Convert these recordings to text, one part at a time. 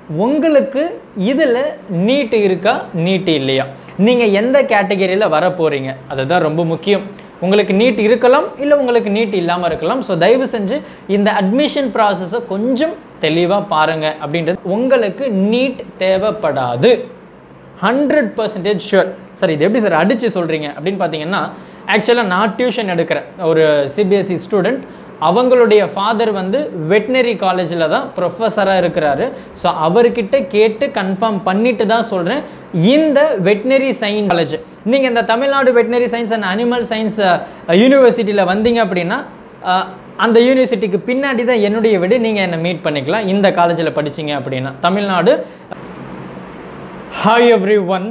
உங்களுக்கு இதில் நீட் இருக்கா நீட் இல்லையா நீங்கள் எந்த கேட்டகரியில் வர போகிறீங்க அதுதான் ரொம்ப முக்கியம் உங்களுக்கு நீட் இருக்கலாம் இல்லை உங்களுக்கு நீட் இல்லாமல் இருக்கலாம் ஸோ தயவு செஞ்சு இந்த அட்மிஷன் ப்ராசஸை கொஞ்சம் தெளிவாக பாருங்கள் அப்படின்றது உங்களுக்கு நீட் தேவைப்படாது ஹண்ட்ரட் பர்சன்டேஜ் ஷுர் சார் இது எப்படி சார் அடித்து சொல்கிறீங்க அப்படின்னு பார்த்தீங்கன்னா ஆக்சுவலாக நான் டியூஷன் எடுக்கிறேன் ஒரு சிபிஎஸ்சி ஸ்டூடெண்ட் அவங்களுடைய ஃபாதர் வந்து வெட்டினரி காலேஜில் தான் ப்ரொஃபஸராக இருக்கிறாரு ஸோ அவர்கிட்ட கேட்டு கன்ஃபார்ம் பண்ணிட்டு தான் சொல்கிறேன் இந்த வெட்டினரி சயின்ஸ் காலேஜ் நீங்கள் இந்த Tamil Nadu veterinary science and animal science யூனிவர்சிட்டியில் வந்தீங்க அப்படின்னா அஹ், அந்த யூனிவர்சிட்டிக்கு பின்னாடி தான் என்னுடைய வீடு நீங்கள் என்னை மீட் பண்ணிக்கலாம் இந்த காலேஜில் படிச்சீங்க அப்படின்னா தமிழ்நாடு ஹாய் எவ்ரி ஒன்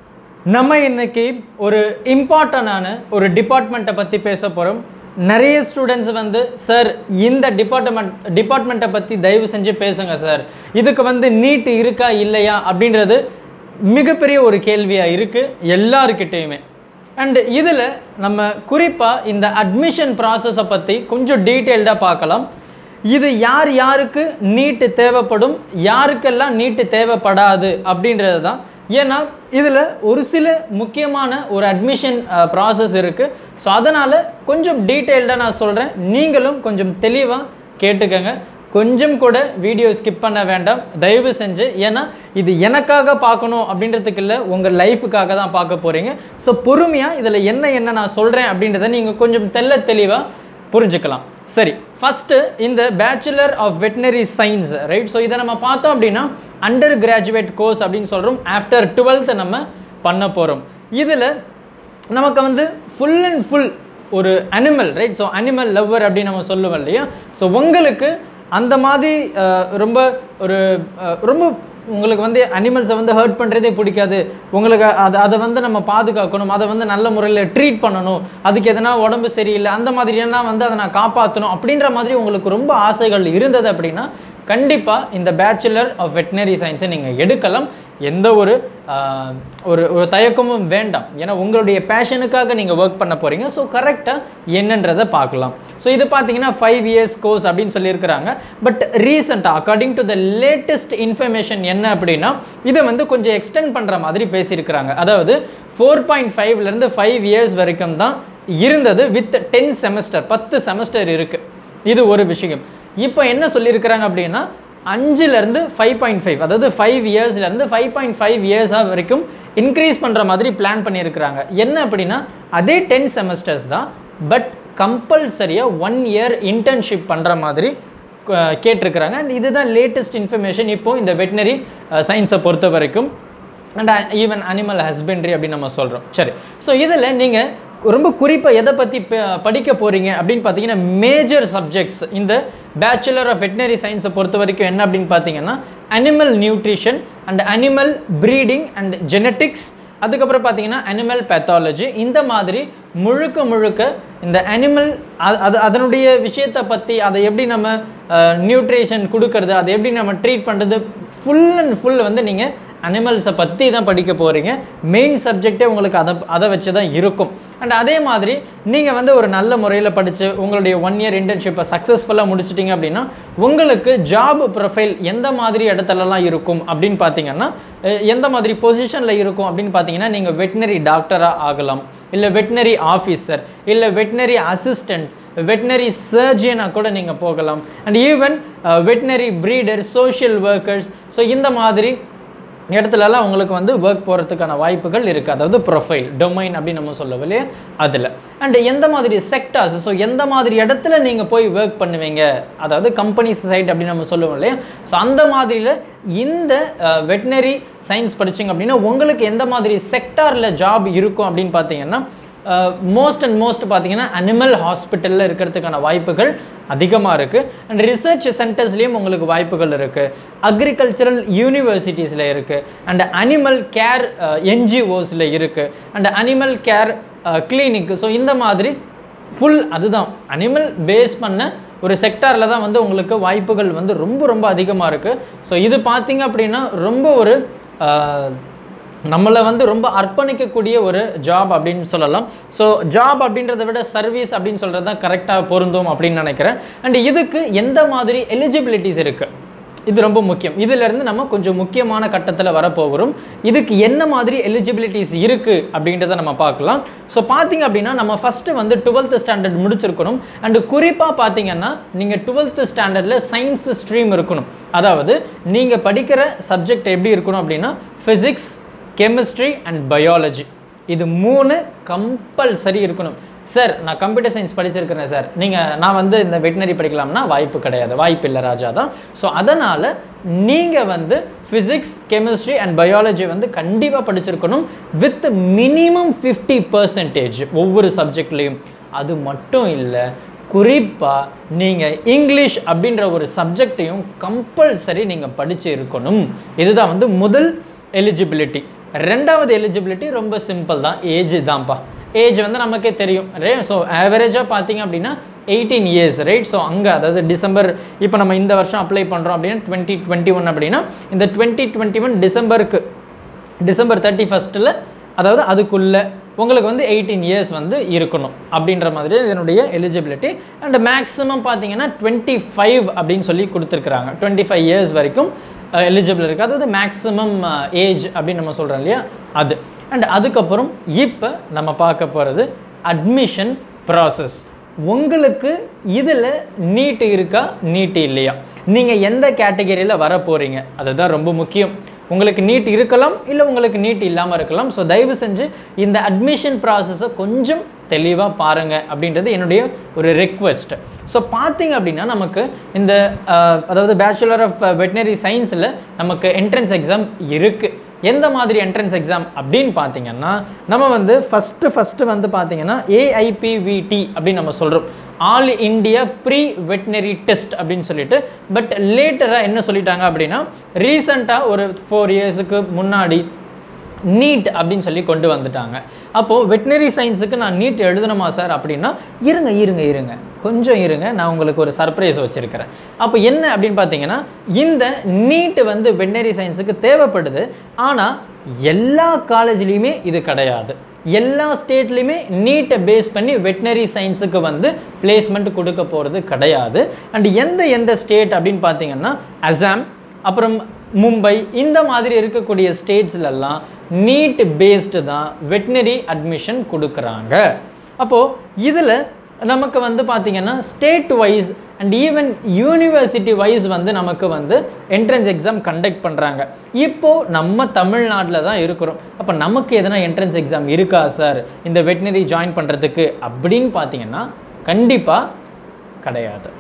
நம்ம இன்னைக்கு ஒரு இம்பார்ட்டண்டான ஒரு டிபார்ட்மெண்ட்டை பற்றி பேச போகிறோம் நிறைய ஸ்டூடெண்ட்ஸ் வந்து சார் இந்த டிபார்ட்மெண்ட் டிபார்ட்மெண்ட்டை பற்றி தயவு செஞ்சு பேசுங்க சார் இதுக்கு வந்து நீட் இருக்கா இல்லையா அப்படின்றது மிகப்பெரிய ஒரு கேள்வியாக இருக்குது எல்லாருக்கிட்டேயுமே அண்ட் இதில் நம்ம குறிப்பாக இந்த அட்மிஷன் ப்ராசஸை பற்றி கொஞ்சம் டீட்டெயில்டாக பார்க்கலாம் இது யார் யாருக்கு நீட்டு தேவைப்படும் யாருக்கெல்லாம் நீட்டு தேவைப்படாது அப்படின்றது தான் ஏன்னா இதில் ஒரு சில முக்கியமான ஒரு அட்மிஷன் ப்ராசஸ் இருக்குது ஸோ அதனால் கொஞ்சம் டீட்டெயில்டாக நான் சொல்கிறேன் நீங்களும் கொஞ்சம் தெளிவாக கேட்டுக்கங்க கொஞ்சம் கூட வீடியோ ஸ்கிப் பண்ண வேண்டாம் தயவு செஞ்சு ஏன்னா இது எனக்காக பார்க்கணும் அப்படின்றதுக்கு இல்லை உங்கள் லைஃபுக்காக தான் பார்க்க போகிறீங்க ஸோ பொறுமையாக இதில் என்ன என்ன நான் சொல்கிறேன் அப்படின்றத நீங்கள் கொஞ்சம் தெள்ள தெளிவாக புரிஞ்சுக்கலாம் சரி ஃபஸ்ட்டு இந்த bachelor of veterinary science right so இதை நம்ம பார்த்தோம் அப்படின்னா அண்டர் கிராஜுவேட் கோர்ஸ் அப்படின்னு சொல்கிறோம் ஆஃப்டர் டுவெல்த்து நம்ம பண்ண போகிறோம் இதில் நமக்கு வந்து ஃபுல் அண்ட் ஃபுல் ஒரு animal right so animal lover அப்படின்னு நம்ம சொல்லுவோம் இல்லையா ஸோ உங்களுக்கு அந்த மாதிரி அஹ், ரொம்ப ஒரு அஹ், ரொம்ப உங்களுக்கு வந்து அனிமல்ஸை வந்து ஹர்ட் பண்ணுறதே பிடிக்காது உங்களுக்கு அதை அதை வந்து நம்ம பாதுகாக்கணும் அதை வந்து நல்ல முறையில் ட்ரீட் பண்ணணும் அதுக்கு எதனா உடம்பு சரியில்லை அந்த மாதிரியெல்லாம் வந்து அதை நான் காப்பாற்றணும் அப்படின்ற மாதிரி உங்களுக்கு ரொம்ப ஆசைகள் இருந்தது அப்படின்னா கண்டிப்பாக இந்த பேச்சுலர் ஆஃப் வெட்டினரி சயின்ஸை நீங்கள் எடுக்கலாம் எந்த ஒரு ஆஹ், ஒரு ஒரு தயக்கமும் வேண்டாம் ஏன்னா உங்களுடைய பேஷனுக்காக நீங்கள் ஒர்க் பண்ண போகிறீங்க ஸோ கரெக்டாக என்னன்றதை பார்க்கலாம் ஸோ இது பார்த்தீங்கன்னா ஃபைவ் இயர்ஸ் கோர்ஸ் அப்படின்னு சொல்லியிருக்கிறாங்க பட் ரீசெண்டாக according to the latest information என்ன அப்படின்னா இதை வந்து கொஞ்சம் எக்ஸ்டெண்ட் பண்ணுற மாதிரி பேசியிருக்கிறாங்க அதாவது ஃபோர் பாயிண்ட் ஃபைவ்லேருந்து ஃபைவ் இயர்ஸ் வரைக்கும் தான் இருந்தது வித் டென் செமஸ்டர் பத்து செமஸ்டர் இருக்குது இது ஒரு விஷயம் இப்போ என்ன சொல்லியிருக்கிறாங்க அப்படின்னா அஞ்சுலேருந்து ஃபைவ் பாயிண்ட் ஃபைவ் அதாவது ஃபைவ் இயர்ஸ்லேருந்து ஃபைவ் பாயிண்ட் ஃபைவ் இயர்ஸாக வரைக்கும் இன்க்ரீஸ் பண்ணுற மாதிரி பிளான் பண்ணியிருக்கிறாங்க என்ன அப்படின்னா அதே டென் செமஸ்டர்ஸ் தான் பட் கம்பல்சரியாக ஒன் இயர் இன்டர்ன்ஷிப் பண்ணுற மாதிரி அஹ், கேட்டிருக்கிறாங்க அண்ட் இதுதான் லேட்டஸ்ட் இன்ஃபர்மேஷன் இப்போ இந்த வெட்டினரி சயின்ஸை பொறுத்த வரைக்கும் அண்ட் ஈவன் அனிமல் ஹஸ்பண்ட்ரி அப்படின்னு நம்ம சொல்கிறோம் சரி ஸோ இதில் நீங்கள் ரொம்ப குறிப்பாக எதை பற்றி படிக்க போகிறீங்க அப்படின்னு பார்த்தீங்கன்னா மேஜர் சப்ஜெக்ட்ஸ் இந்த பேச்சுலர் ஆஃப் வெட்டினரி சயின்ஸை பொறுத்த வரைக்கும் என்ன அப்படின்னு பார்த்தீங்கன்னா animal nutrition and animal breeding and genetics அதுக்கப்புறம் பார்த்தீங்கன்னா அனிமல் பேத்தாலஜி இந்த மாதிரி முழுக்க முழுக்க இந்த அனிமல் அது அதனுடைய விஷயத்தை பற்றி அதை எப்படி நம்ம நியூட்ரிஷன் கொடுக்கறது அதை எப்படி நம்ம ட்ரீட் பண்ணுறது ஃபுல் அண்ட் ஃபுல் வந்து நீங்கள் அனிமல்ஸை பற்றி தான் படிக்க போகிறீங்க மெயின் சப்ஜெக்டே உங்களுக்கு அதை அதை வச்சு தான் இருக்கும் அண்ட் அதே மாதிரி நீங்கள் வந்து ஒரு நல்ல முறையில் படித்து உங்களுடைய ஒன் இயர் இன்டர்ன்ஷிப்பை சக்ஸஸ்ஃபுல்லாக முடிச்சிட்டிங்க அப்படின்னா உங்களுக்கு ஜாப் ப்ரொஃபைல் எந்த மாதிரி இடத்துலலாம் இருக்கும் அப்படின்னு பார்த்தீங்கன்னா அஹ், எந்த மாதிரி பொசிஷனில் இருக்கும் அப்படின்னு பார்த்தீங்கன்னா நீங்கள் வெட்டினரி டாக்டராக ஆகலாம் இல்லை வெட்டினரி ஆஃபீஸர் இல்லை வெட்டினரி அசிஸ்டண்ட் வெட்டினரி சர்ஜியனாக கூட நீங்கள் போகலாம் and even veterinary breeder social workers so இந்த மாதிரி இடத்துலலாம் உங்களுக்கு வந்து ஒர்க் போகிறதுக்கான வாய்ப்புகள் இருக்குது அதாவது ப்ரொஃபைல் டொமைன் அப்படின்னு நம்ம சொல்லுவோம் இல்லையா அதில் அண்ட் எந்த மாதிரி செக்டார்ஸ் ஸோ எந்த மாதிரி இடத்துல நீங்கள் போய் ஒர்க் பண்ணுவீங்க அதாவது கம்பெனி சைட் அப்படின்னு நம்ம சொல்லுவோம் இல்லையா ஸோ அந்த மாதிரியில் இந்த வெட்டினரி சயின்ஸ் படிச்சிங்க அப்படின்னா உங்களுக்கு எந்த மாதிரி செக்டாரில் ஜாப் இருக்கும் அப்படின்னு பார்த்தீங்கன்னா மோஸ்ட் அண்ட் மோஸ்ட் பார்த்தீங்கன்னா அனிமல் ஹாஸ்பிட்டலில் இருக்கிறதுக்கான வாய்ப்புகள் அதிகமாக இருக்குது அண்ட் ரிசர்ச் சென்டர்ஸ்லேயும் உங்களுக்கு வாய்ப்புகள் இருக்குது அக்ரிகல்ச்சரல் யூனிவர்சிட்டிஸில் இருக்குது அண்ட் அனிமல் கேர் என்ஜிஓஸில் இருக்குது and animal care clinic so இந்த மாதிரி ஃபுல் அதுதான் அனிமல் பேஸ் பண்ண ஒரு செக்டாரில் தான் வந்து உங்களுக்கு வாய்ப்புகள் வந்து ரொம்ப ரொம்ப அதிகமாக இருக்குது ஸோ இது பார்த்தீங்க அப்படின்னா ரொம்ப ஒரு அஹ், நம்மளை வந்து ரொம்ப அர்ப்பணிக்கக்கூடிய ஒரு ஜாப் அப்படின்னு சொல்லலாம் ஸோ ஜாப் அப்படின்றத விட சர்வீஸ் அப்படின்னு சொல்கிறது தான் கரெக்டாக பொருந்தும் அப்படின்னு நினைக்கிறேன் அண்ட் இதுக்கு எந்த மாதிரி எலிஜிபிலிட்டிஸ் இருக்குது இது ரொம்ப முக்கியம் இதிலிருந்து நம்ம கொஞ்சம் முக்கியமான கட்டத்தில் வரப்போகிறோம் இதுக்கு என்ன மாதிரி எலிஜிபிலிட்டிஸ் இருக்குது அப்படின்றத நம்ம பார்க்கலாம் ஸோ பார்த்தீங்க அப்படின்னா நம்ம ஃபஸ்ட்டு வந்து டுவெல்த் ஸ்டாண்டர்ட் முடிச்சிருக்கணும் அண்டு குறிப்பாக பார்த்தீங்கன்னா நீங்கள் டுவெல்த் ஸ்டாண்டர்டில் சயின்ஸ் ஸ்ட்ரீம் இருக்கணும் அதாவது நீங்கள் படிக்கிற சப்ஜெக்ட் எப்படி இருக்கணும் அப்படின்னா ஃபிசிக்ஸ் கெமிஸ்ட்ரி அண்ட் பயாலஜி இது மூணு கம்பல்சரி இருக்கணும் சார் நான் கம்ப்யூட்டர் சயின்ஸ் படிச்சிருக்கிறேன் சார் நீங்கள் நான் வந்து இந்த வெட்டினரி படிக்கலாம்னா வாய்ப்பு கிடையாது வாய்ப்பு இல்லை ராஜா தான் ஸோ அதனால் நீங்கள் வந்து ஃபிசிக்ஸ் கெமிஸ்ட்ரி அண்ட் பயாலஜி வந்து கண்டிப்பாக படிச்சிருக்கணும் வித் மினிமம் ஃபிஃப்டி பர்சன்டேஜ் ஒவ்வொரு சப்ஜெக்ட்லேயும் அது மட்டும் இல்லை குறிப்பாக நீங்கள் இங்கிலீஷ் அப்படின்ற ஒரு சப்ஜெக்டையும் கம்பல்சரி நீங்கள் படித்து இருக்கணும் இதுதான் வந்து முதல் எலிஜிபிலிட்டி ரெண்டாவது எலிஜிபிலிட்டி ரொம்ப சிம்பிள் தான் ஏஜ் தான்ப்பா ஏஜ் வந்து நமக்கே தெரியும் ரே ஸோ ஆவரேஜாக பார்த்தீங்க அப்படின்னா எயிட்டீன் இயர்ஸ் ரைட் ஸோ அங்கே அதாவது டிசம்பர் இப்போ நம்ம இந்த வருஷம் அப்ளை பண்ணுறோம் அப்படின்னா டுவெண்ட்டி டுவெண்ட்டி ஒன் அப்படின்னா இந்த டுவெண்ட்டி டுவெண்ட்டி ஒன் டிசம்பருக்கு டிசம்பர் தேர்ட்டி ஃபஸ்ட்டில் அதாவது அதுக்குள்ளே உங்களுக்கு வந்து எயிட்டீன் இயர்ஸ் வந்து இருக்கணும் அப்படின்ற மாதிரி இதனுடைய எலிஜிபிலிட்டி அண்ட் மேக்ஸிமம் பார்த்தீங்கன்னா டுவெண்ட்டி ஃபைவ் அப்படின்னு சொல்லி கொடுத்துருக்குறாங்க டுவெண்ட்டி ஃபைவ் இயர்ஸ் வரைக்கும் எலிஜிபிள் இருக்குது அதாவது மேக்ஸிமம் ஏஜ் அப்படின்னு நம்ம சொல்கிறோம் இல்லையா அது அண்ட் அதுக்கப்புறம் இப்போ நம்ம பார்க்க போகிறது அட்மிஷன் ப்ராசஸ் உங்களுக்கு இதில் நீட்டு இருக்கா நீட்டு இல்லையா நீங்கள் எந்த கேட்டகரியில் வர போகிறீங்க அதுதான் ரொம்ப முக்கியம் உங்களுக்கு நீட் இருக்கலாம் இல்லை உங்களுக்கு நீட் இல்லாமல் இருக்கலாம் ஸோ தயவு செஞ்சு இந்த அட்மிஷன் ப்ராசஸை கொஞ்சம் தெளிவாக பாருங்கள் அப்படின்றது என்னுடைய ஒரு ரெக்வெஸ்ட் ஸோ பார்த்தீங்க அப்படின்னா நமக்கு இந்த அஹ், அதாவது பேச்சுலர் ஆஃப் வெட்டினரி சயின்ஸில் நமக்கு என்ட்ரன்ஸ் எக்ஸாம் இருக்குது எந்த மாதிரி என்ட்ரன்ஸ் எக்ஸாம் அப்படின்னு பார்த்தீங்கன்னா நம்ம வந்து ஃபஸ்ட்டு ஃபஸ்ட்டு வந்து பார்த்தீங்கன்னா ஏஐபிவிடி அப்படின்னு நம்ம சொல்கிறோம் all India pre veterinary test அப்படின்னு சொல்லிட்டு பட் லேட்டராக என்ன சொல்லிட்டாங்க அப்படின்னா ரீசண்டாக ஒரு ஃபோர் இயர்ஸுக்கு முன்னாடி நீட் அப்படின்னு சொல்லி கொண்டு வந்துட்டாங்க அப்போது வெட்டினரி சயின்ஸுக்கு நான் நீட் எழுதணுமா சார் அப்படின்னா இருங்க இருங்க இருங்க கொஞ்சம் இருங்க நான் உங்களுக்கு ஒரு சர்ப்ரைஸ் வச்சுருக்கிறேன் அப்போ என்ன அப்படின்னு பார்த்தீங்கன்னா இந்த நீட் வந்து வெட்டினரி சயின்ஸுக்கு தேவைப்படுது ஆனால் எல்லா காலேஜ்லேயுமே இது கிடையாது எல்லா ஸ்டேட்லேயுமே நீட்டை பேஸ் பண்ணி வெட்டினரி சயின்ஸுக்கு வந்து பிளேஸ்மெண்ட் கொடுக்க போகிறது கிடையாது அண்ட் எந்த எந்த ஸ்டேட் அப்படின்னு பார்த்தீங்கன்னா அசாம் அப்புறம் மும்பை இந்த மாதிரி இருக்கக்கூடிய ஸ்டேட்ஸ்லலாம் நீட் பேஸ்டு தான் வெட்டினரி அட்மிஷன் கொடுக்குறாங்க அப்போது இதில் நமக்கு வந்து பார்த்திங்கன்னா state wise and even university wise வந்து நமக்கு வந்து என்ட்ரன்ஸ் எக்ஸாம் கண்டக்ட் பண்ணுறாங்க இப்போது நம்ம தமிழ்நாட்டில் தான் இருக்கிறோம் அப்போ நமக்கு எதனா என்ட்ரன்ஸ் எக்ஸாம் இருக்கா சார் இந்த வெட்டினரி ஜாயின் பண்ணுறதுக்கு அப்படின்னு பார்த்தீங்கன்னா கண்டிப்பாக கிடையாது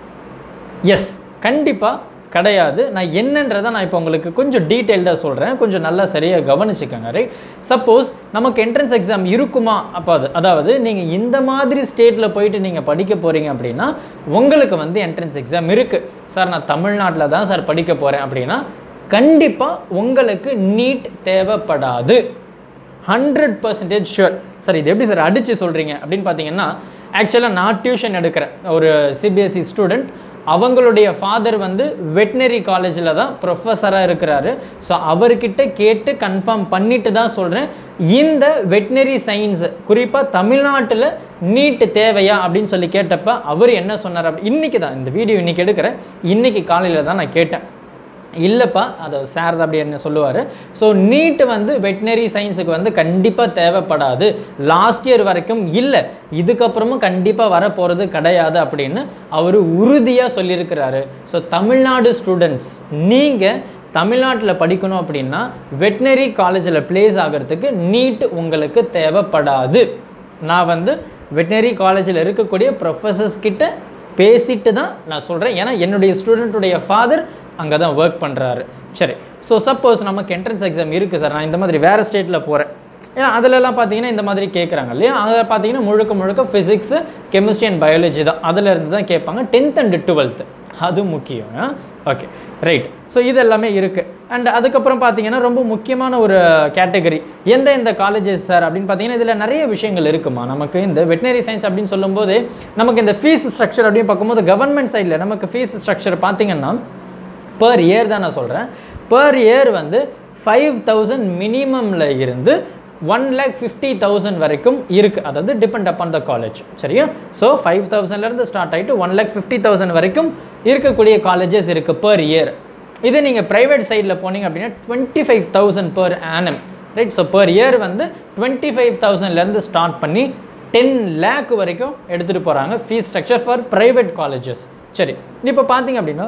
எஸ் கண்டிப்பாக கிடையாது நான் என்னன்றதை நான் இப்போ உங்களுக்கு கொஞ்சம் டீட்டெயில்டாக சொல்கிறேன் கொஞ்சம் நல்லா சரியாக கவனிச்சுக்கோங்க ரைட் சப்போஸ் நமக்கு என்ட்ரன்ஸ் எக்ஸாம் இருக்குமா அப்போ அது அதாவது நீங்கள் இந்த மாதிரி ஸ்டேட்டில் போயிட்டு நீங்கள் படிக்க போகிறீங்க அப்படின்னா உங்களுக்கு வந்து என்ட்ரன்ஸ் எக்ஸாம் இருக்குது சார் நான் தமிழ்நாட்டில் தான் சார் படிக்க போகிறேன் அப்படின்னா கண்டிப்பாக உங்களுக்கு நீட் தேவைப்படாது ஹண்ட்ரட் பர்சன்டேஜ் ஷுர் சார் இது எப்படி சார் அடித்து சொல்கிறீங்க அப்படின்னு பார்த்தீங்கன்னா ஆக்சுவலாக நான் டியூஷன் எடுக்கிறேன் ஒரு சிபிஎஸ்சி ஸ்டூடெண்ட் அவங்களுடைய ஃபாதர் வந்து வெட்டினரி காலேஜில் தான் ப்ரொஃபஸராக இருக்கிறாரு ஸோ அவர்கிட்ட கேட்டு கன்ஃபார்ம் பண்ணிட்டு தான் சொல்கிறேன் இந்த வெட்டினரி சயின்ஸ் குறிப்பாக தமிழ்நாட்டில் நீட்டு தேவையா அப்படின்னு சொல்லி கேட்டப்ப அவர் என்ன சொன்னார் அப்படி இன்றைக்கி தான் இந்த வீடியோ இன்றைக்கி எடுக்கிறேன் இன்றைக்கி காலையில் தான் நான் கேட்டேன் இல்லைப்பா அதை சார் தான் அப்படி என்ன சொல்லுவார் ஸோ நீட்டு வந்து வெட்டினரி சயின்ஸுக்கு வந்து கண்டிப்பாக தேவைப்படாது லாஸ்ட் இயர் வரைக்கும் இல்லை இதுக்கப்புறமும் கண்டிப்பாக வரப்போகிறது கிடையாது அப்படின்னு அவர் உறுதியாக சொல்லியிருக்கிறாரு ஸோ தமிழ்நாடு ஸ்டூடெண்ட்ஸ் நீங்கள் தமிழ்நாட்டில் படிக்கணும் அப்படின்னா வெட்டினரி காலேஜில் ப்ளேஸ் ஆகிறதுக்கு நீட் உங்களுக்கு தேவைப்படாது நான் வந்து வெட்டினரி காலேஜில் இருக்கக்கூடிய ப்ரொஃபஸர்ஸ் கிட்ட பேசிட்டு தான் நான் சொல்கிறேன் ஏன்னா என்னுடைய ஸ்டூடெண்ட்டுடைய ஃபாதர் அங்கே தான் ஒர்க் பண்ணுறாரு சரி ஸோ சப்போஸ் நமக்கு என்ட்ரன்ஸ் எக்ஸாம் இருக்குது சார் நான் இந்த மாதிரி வேறு ஸ்டேட்டில் போகிறேன் ஏன்னா அதிலெல்லாம் பார்த்தீங்கன்னா இந்த மாதிரி கேட்குறாங்க இல்லையா அதில் பார்த்தீங்கன்னா முழுக்க முழுக்க ஃபிசிக்ஸு கெமிஸ்ட்ரி அண்ட் பயாலஜி தான் அதில் இருந்து தான் கேட்பாங்க டென்த் அண்ட் டுவெல்த்து அது முக்கியம் ஓகே ரைட் ஸோ இது எல்லாமே இருக்குது அண்ட் அதுக்கப்புறம் பார்த்தீங்கன்னா ரொம்ப முக்கியமான ஒரு கேட்டகரி எந்த எந்த காலேஜஸ் சார் அப்படின்னு பார்த்தீங்கன்னா இதில் நிறைய விஷயங்கள் இருக்குமா நமக்கு இந்த வெட்டினரி சயின்ஸ் அப்படின்னு சொல்லும்போது நமக்கு இந்த ஃபீஸ் ஸ்ட்ரக்சர் அப்படின்னு பார்க்கும்போது கவர்மெண்ட் சைடில் நமக்கு ஃபீஸ் ஸ்ட்ரக்சர் பார்த்தீங்கன்னா பர் இயர் தான் நான் சொல்கிறேன் பர் இயர் வந்து ஃபைவ் தௌசண்ட் மினிமமில் இருந்து ஒன் லேக் ஃபிஃப்டி தௌசண்ட் வரைக்கும் இருக்குது அதாவது டிபெண்ட் அப்பான் த காலேஜ் சரியா ஸோ ஃபைவ் தௌசண்ட்லேருந்து ஸ்டார்ட் ஆகிட்டு ஒன் லேக் ஃபிஃப்டி தௌசண்ட் வரைக்கும் இருக்கக்கூடிய காலேஜஸ் இருக்குது பர் இயர் இதே நீங்கள் ப்ரைவேட் சைடில் போனீங்க அப்படின்னா twenty five thousand per annum right so per year வந்து டுவெண்ட்டி ஃபைவ் தௌசண்ட்லேருந்து ஸ்டார்ட் பண்ணி டென் லேக் வரைக்கும் எடுத்துகிட்டு போகிறாங்க fee structure for private colleges சரி இப்போ பார்த்தீங்க அப்படின்னா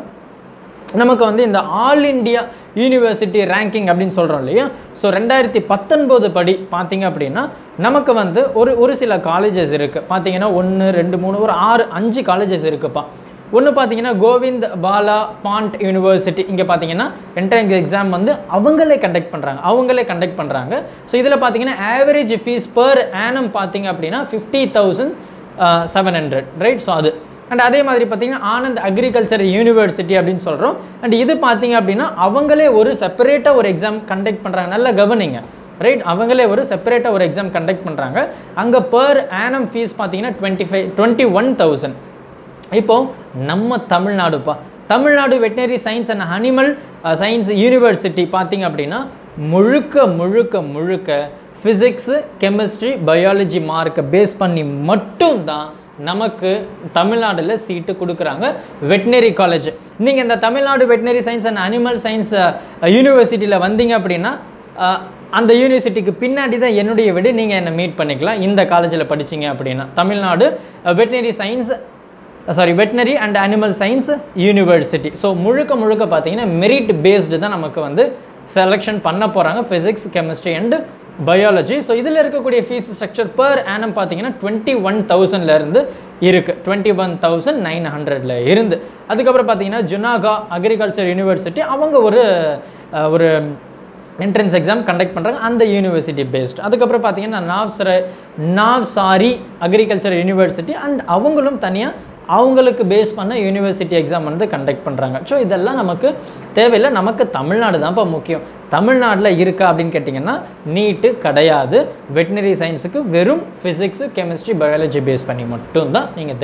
நமக்கு வந்து இந்த ஆல் இண்டியா யூனிவர்சிட்டி ரேங்கிங் அப்படின்னு சொல்கிறோம் இல்லையா ஸோ ரெண்டாயிரத்தி பத்தொன்பது படி பார்த்தீங்க அப்படின்னா நமக்கு வந்து ஒரு ஒரு சில காலேஜஸ் இருக்குது பார்த்தீங்கன்னா ஒன்று ரெண்டு மூணு ஒரு ஆறு அஞ்சு காலேஜஸ் இருக்குப்பா ஒன்று பார்த்தீங்கன்னா கோவிந்த் பாலா பாண்ட் யூனிவர்சிட்டி இங்கே பார்த்தீங்கன்னா என்ட்ரன்ஸ் எக்ஸாம் வந்து அவங்களே கண்டக்ட் பண்ணுறாங்க அவங்களே கண்டக்ட் பண்ணுறாங்க ஸோ இதில் பார்த்தீங்கன்னா ஆவரேஜ் ஃபீஸ் பர் ஆனம் பார்த்தீங்க அப்படின்னா fifty thousand seven hundred right so அது அண்ட் அதே மாதிரி பார்த்தீங்கன்னா ஆனந்த் அக்ரிகல்ச்சர் யூனிவர்சிட்டி அப்படின்னு சொல்கிறோம் அண்ட் இது பார்த்தீங்க அப்படின்னா அவங்களே ஒரு செப்பரேட்டாக ஒரு எக்ஸாம் கண்டக்ட் பண்ணுறாங்க நல்லா கவனிங்க ரைட் அவங்களே ஒரு செப்பரேட்டாக ஒரு எக்ஸாம் கண்டக்ட் பண்ணுறாங்க அங்கே பர் ஆனம் ஃபீஸ் பார்த்தீங்கன்னா twenty five twenty one thousand இப்போ நம்ம தமிழ்நாடுப்பா Tamil Nadu veterinary science and animal science university பார்த்தீங்க அப்படின்னா முழுக்க முழுக்க முழுக்க ஃபிசிக்ஸு கெமிஸ்ட்ரி பயாலஜி மார்க்கை பேஸ் பண்ணி மட்டும்தான் நமக்கு தமிழ்நாட்டில் சீட்டு கொடுக்குறாங்க வெட்டினரி காலேஜ் நீங்கள் இந்த Tamil Nadu veterinary science and animal science யூனிவர்சிட்டியில் வந்தீங்க அப்படின்னா அஹ், அந்த யூனிவர்சிட்டிக்கு பின்னாடி தான் என்னுடைய வீடு நீங்கள் என்னை மீட் பண்ணிக்கலாம் இந்த காலேஜில் படிச்சீங்க அப்படின்னா Tamil Nadu veterinary science sorry veterinary and animal science university so முழுக்க முழுக்க பார்த்தீங்கன்னா மெரிட் பேஸ்டு தான் நமக்கு வந்து செலெக்ஷன் பண்ண போகிறாங்க physics chemistry and biology so இதில் இருக்கக்கூடிய ஃபீஸ் ஸ்ட்ரக்சர் பர் ஆனம் பார்த்தீங்கன்னா டுவெண்ட்டி ஒன் தௌசண்ட்லேருந்து இருக்குது டுவெண்ட்டி ஒன் தௌசண்ட் நைன் ஹண்ட்ரட்ல இருந்து அதுக்கப்புறம் பார்த்தீங்கன்னா ஜுனாகா அக்ரிகல்ச்சர் யூனிவர்சிட்டி அவங்க ஒரு அஹ், ஒரு என்ட்ரன்ஸ் எக்ஸாம் கண்டக்ட் பண்ணுறாங்க அந்த யூனிவர்சிட்டி பேஸ்ட் அதுக்கப்புறம் பார்த்தீங்கன்னா நாவ்சர நாவ்சாரி அக்ரிகல்ச்சர் யூனிவர்சிட்டி அண்ட் அவங்களும் தனியாக அவங்களுக்கு பேஸ் பண்ண யூனிவர்சிட்டி எக்ஸாம் வந்து கண்டக்ட் பண்ணுறாங்க ஸோ இதெல்லாம் நமக்கு தேவையில்லை நமக்கு தமிழ்நாடு தான்ப்பா முக்கியம் தமிழ்நாட்டில் இருக்கா அப்படின்னு கேட்டிங்கன்னா நீட்டு கிடையாது வெட்டினரி சயின்ஸுக்கு வெறும் ஃபிசிக்ஸு கெமிஸ்ட்ரி பயாலஜி பேஸ் பண்ணி மட்டும்தான் நீங்கள்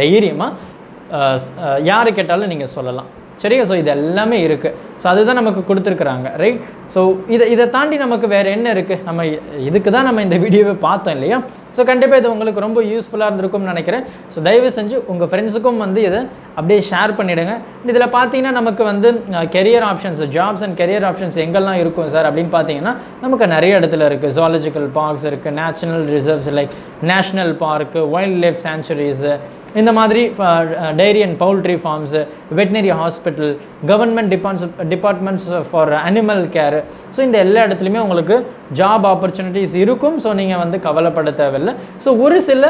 தைரியமாக யார் கேட்டாலும் நீங்கள் சொல்லலாம் சரியா ஸோ இது எல்லாமே இருக்குது ஸோ அதுதான் நமக்கு கொடுத்துருக்குறாங்க ரைட் ஸோ இதை இதை தாண்டி நமக்கு வேறு என்ன இருக்குது நம்ம இ- இதுக்கு தான் நம்ம இந்த வீடியோவை பார்த்தோம் இல்லையா ஸோ கண்டிப்பாக இது உங்களுக்கு ரொம்ப யூஸ்ஃபுல்லாக இருந்திருக்கும்னு நினைக்கிறேன் ஸோ தயவு செஞ்சு உங்கள் ஃப்ரெண்ட்ஸுக்கும் வந்து இதை அப்படியே ஷேர் பண்ணிவிடுங்க இதில் பார்த்தீங்கன்னா நமக்கு வந்து career options jobs and career options எங்கெல்லாம் இருக்கும் சார் அப்படின்னு பார்த்தீங்கன்னா நமக்கு நிறைய இடத்துல இருக்குது ஜுவாலஜிக்கல் பார்க்ஸ் இருக்குது natural reserves like national park wildlife sanctuaries இந்த மாதிரி dairy and poultry farms veterinary hospital government departs departments for animal care so இந்த எல்லா இடத்துலையுமே உங்களுக்கு ஜாப் ஆப்பர்ச்சுனிட்டிஸ் இருக்கும் ஸோ நீங்கள் வந்து கவலைப்பட தேவையில்லை ஸோ ஒரு சில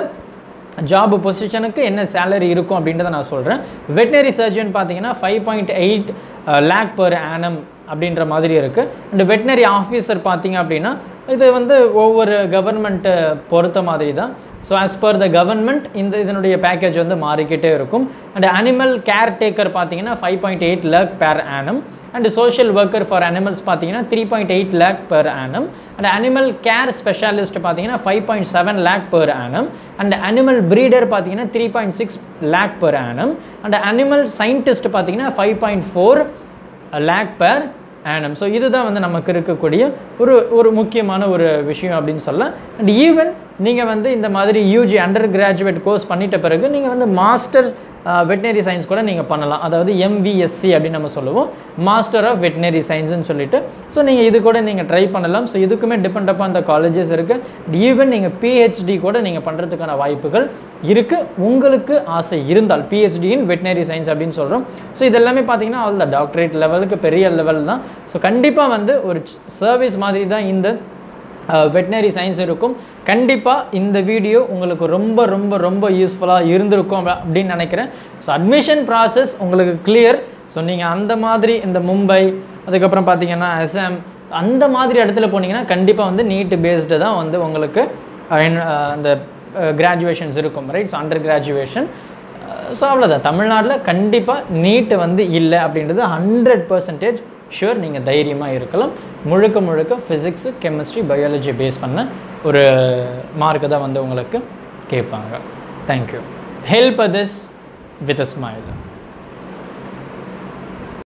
ஜாப் பொசிஷனுக்கு என்ன சேலரி இருக்கும் அப்படின்றத நான் சொல்கிறேன் வெட்டினரி சர்ஜன் பார்த்தீங்கன்னா five point eight lakh per annum அப்படின்ற மாதிரி இருக்குது அண்ட் வெட்டினரி ஆஃபீஸர் பார்த்தீங்க அப்படின்னா இது வந்து ஒவ்வொரு கவர்மெண்ட்டை பொறுத்த மாதிரி தான் so as per the government இந்த இதனுடைய பேக்கேஜ் வந்து மாறிக்கிட்டே இருக்கும் அண்ட் அனிமல் கேர் டேக்கர் பார்த்தீங்கன்னா five point eight lakh per annum and social worker for animals பார்த்தீங்கன்னா three point eight lakh per annum and animal care specialist பார்த்தீங்கன்னா five point seven lakh per annum and animal breeder பார்த்தீங்கன்னா three point six lakh per annum and animal scientist பார்த்தீங்கன்னா five point four lakh per annum so இதுதான் வந்து நமக்கு இருக்கக்கூடிய ஒரு ஒரு முக்கியமான ஒரு விஷயம் அப்படின்னு சொல்லலாம் அண்ட் ஈவன் நீங்கள் வந்து இந்த மாதிரி யூஜி அண்டர் கிராஜுவேட் கோர்ஸ் பண்ணிட்ட பிறகு நீங்கள் வந்து மாஸ்டர் வெட்டினரி சயின்ஸ் கூட நீங்கள் பண்ணலாம் அதாவது எம்விஎஸ்சி அப்படின்னு நம்ம சொல்லுவோம் மாஸ்டர் ஆஃப் வெட்டினரி சயின்ஸ்னு சொல்லிட்டு ஸோ நீங்கள் இது கூட நீங்கள் ட்ரை பண்ணலாம் ஸோ இதுக்குமே டிபெண்ட் அப்பா அந்த காலேஜஸ் இருக்குது ஈவன் நீங்கள் பிஹெச்டி கூட நீங்கள் பண்ணுறதுக்கான வாய்ப்புகள் இருக்குது உங்களுக்கு ஆசை இருந்தால் பிஹெச்டி இன் வெட்டினரி சயின்ஸ் அப்படின்னு சொல்கிறோம் ஸோ இதெல்லாமே பார்த்தீங்கன்னா அவள் தான் டாக்டரேட் லெவலுக்கு பெரிய லெவல் தான் ஸோ கண்டிப்பாக வந்து ஒரு சர்வீஸ் மாதிரி தான் இந்த வெட்டினரி சயின்ஸ் இருக்கும் கண்டிப்பாக இந்த வீடியோ உங்களுக்கு ரொம்ப ரொம்ப ரொம்ப யூஸ்ஃபுல்லாக இருந்திருக்கும் அப்ப- அப்படின்னு நினைக்கிறேன் ஸோ அட்மிஷன் ப்ராசஸ் உங்களுக்கு கிளியர் ஸோ நீங்கள் அந்த மாதிரி இந்த மும்பை அதுக்கப்புறம் பார்த்தீங்கன்னா அசாம் அந்த மாதிரி இடத்துல போனீங்கன்னா கண்டிப்பாக வந்து நீட் பேஸ்டு தான் வந்து உங்களுக்கு அஹ், என்ன, அஹ், அந்த கிராஜுவேஷன்ஸ் இருக்கும் right so under graduation so அவ்வளோதான் தமிழ்நாட்டில் கண்டிப்பாக நீட்டு வந்து இல்லை அப்படின்றது ஹண்ட்ரட் பர்சன்டேஜ் ஷுர் நீங்கள் தைரியமாக இருக்கலாம் முழுக்க முழுக்க ஃபிசிக்ஸு கெமிஸ்ட்ரி பயாலஜி பேஸ் பண்ண ஒரு மார்க்கு தான் வந்து உங்களுக்கு கேட்பாங்க thank you help this with a smile